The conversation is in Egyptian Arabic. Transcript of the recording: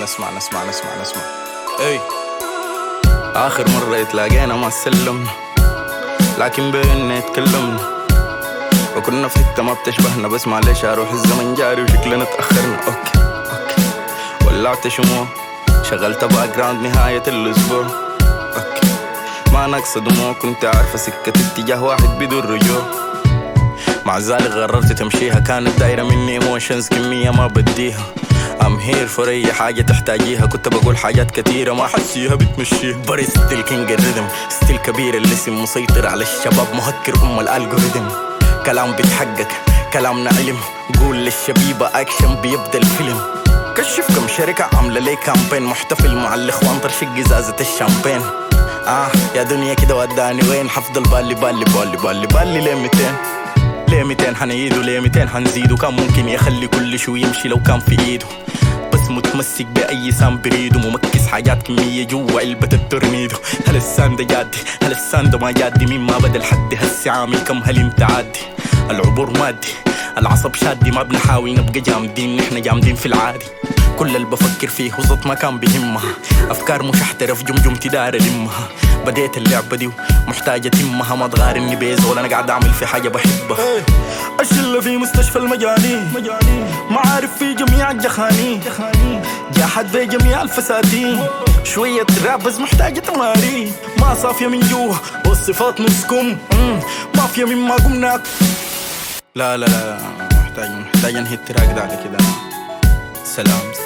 نسمع نسمع نسمع نسمع اي اخر مرة اتلاقينا ما سلمنا لكن بينا تكلمنا وكنا في حتة ما بتشبهنا بس معلش اروح الزمن جاري وشكلنا تأخرنا اوكي اوكي ولعت شموع شغلت باك جراوند نهاية الاسبوع اوكي ما نقص دموع كنت عارفة سكة اتجاه واحد بدون رجوع مع ذلك قررت تمشيها كانت دايرة مني ايموشنز كمية ما بديها ام هير فور اي حاجة تحتاجيها كنت بقول حاجات كتيرة ما حسيها بتمشيها بري ستيل كينج الريدم ستيل كبير الاسم مسيطر على الشباب مهكر ام الالجوريثم كلام بيتحقق كلامنا علم قول للشبيبة اكشن بيبدا الفيلم كشف كم شركة عاملة لي كامبين محتفل مع الاخوان طرشق ازازة الشامبين اه يا دنيا كده وداني وين حفضل بالي بالي بالي بالي بالي ليه 200 ليه 200 حنعيده ليه 200 حنزيده كان ممكن يخلي كل شو يمشي لو كان في ايده بس متمسك بأي سام بريده ممكس حاجات كمية جوا علبة التورنيدو هل السان ده جادي هل السان ده ما جادي مين ما بدل حد هسي عامل كم هل انت عادي العبور مادي العصب شادي ما بنحاول نبقى جامدين نحن جامدين في العادي كل اللي بفكر فيه وسط ما كان بهمها افكار مشحترة في جمجمتي دار المها بديت اللعبة دي ومحتاجة تمها ما تغارني بيز ولا انا قاعد اعمل في حاجة بحبها الشلة في مستشفى المجانين ما عارف في جميع الجخانين جاحد بجميع الفساتين شوية رابز محتاجة تمارين ما صافية من جوا والصفات نسكم مافيا مما قمنا لا لا لا محتاج محتاج انهي التراك ده على كده سلام